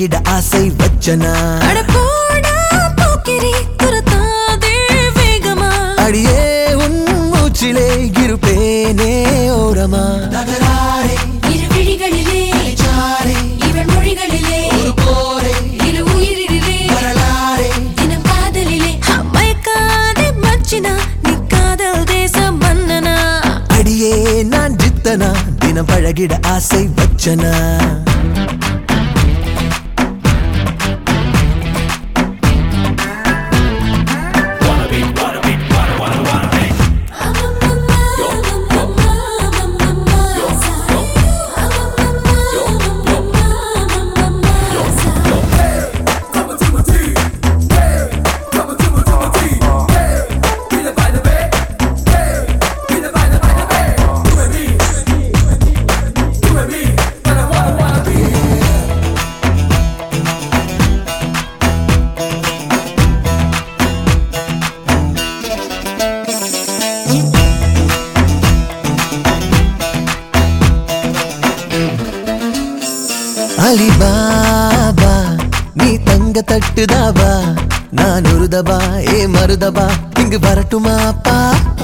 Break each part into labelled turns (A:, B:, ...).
A: பழகிட ஆசை வச்சனா
B: அட போடா போக்கிரி துரத்தாதே வேகமா
A: அடியே உன் மூச்சிலே இருப்பேனே ஓரமா நகராரே
B: இரு விழிகளிலே இவள் மொழிகளிலே இரு உயிரிலே
A: வரலாறே
B: தினம் காதலிலே மயக்காதே மச்சினா நீ காதல் தேச மன்னனா
A: அடியே நான் ஜித்தனா தினம் பழகிட ஆசை வச்சனா அலிபாபா நீ தங்க தட்டுதாபா நான் ஒரு தபா ஏ மருதபா இங்கு வரட்டுமா பா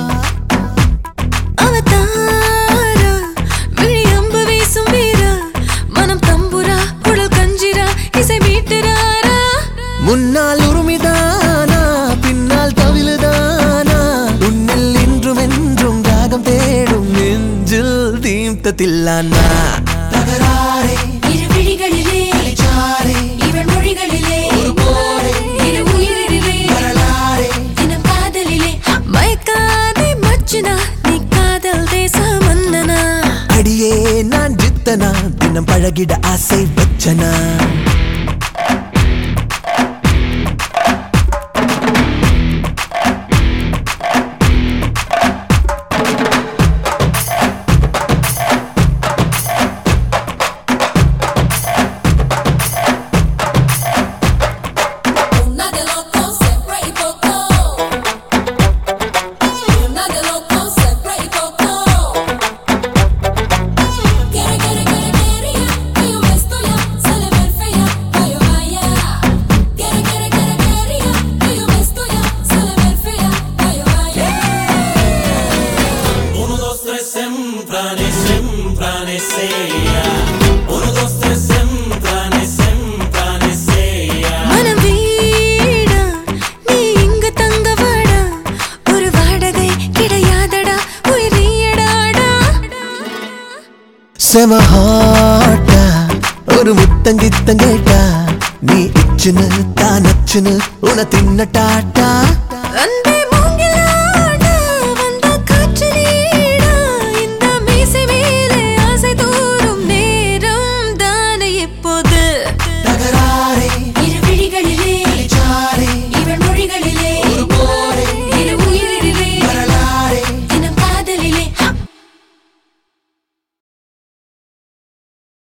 B: அவதாரா விழி அம்பு வீசும் வீரா மனம் தம்புரா குழல் கஞ்சிரா இசை மீட்டுறாரா
A: முன்னால் உருமிதானா பின்னால் தவிழுதானா உன்னில் இன்றும் என்றும் ராகம் தேடும் நெஞ்சில் தீம்தத்தில்லானா தகராறே
B: இரு விழிகளிலே இவள் மொழிகளிலே இரு உயிரிலே
A: வரலாறே
B: தினம் காதலிலே மயக்காதே மச்சினா நீ காதல் தேச மன்னனா
A: அடியே நான் ஜித்தனா தினம் பழகிட ஆசை வச்சனா
C: Una de locos siempre y poco. Una de locos siempre y poco. Quiere, quiere, quiere, quería que yo me estoy ya, se le ve fea, que yo vaya. Quiere, quiere, quiere, quería que yo me estoy ya, se le ve fea, que yo vaya.
D: Uno, dos, tres, sembrane, sembrane, sea. Uno, dos, tres, sembrane, sembrane, sea.
B: மனம் வீடா நீ இங்கு தங்க வாடா ஒரு வாடகை கிடையாதடா உயிரியடாடா
A: செமஹாட்டா ஒரு முத்தங்கித்தங்கேட்டா நீ இச்சுன்னு தான் அச்சுன்னு உன தின்னட்டாட்டா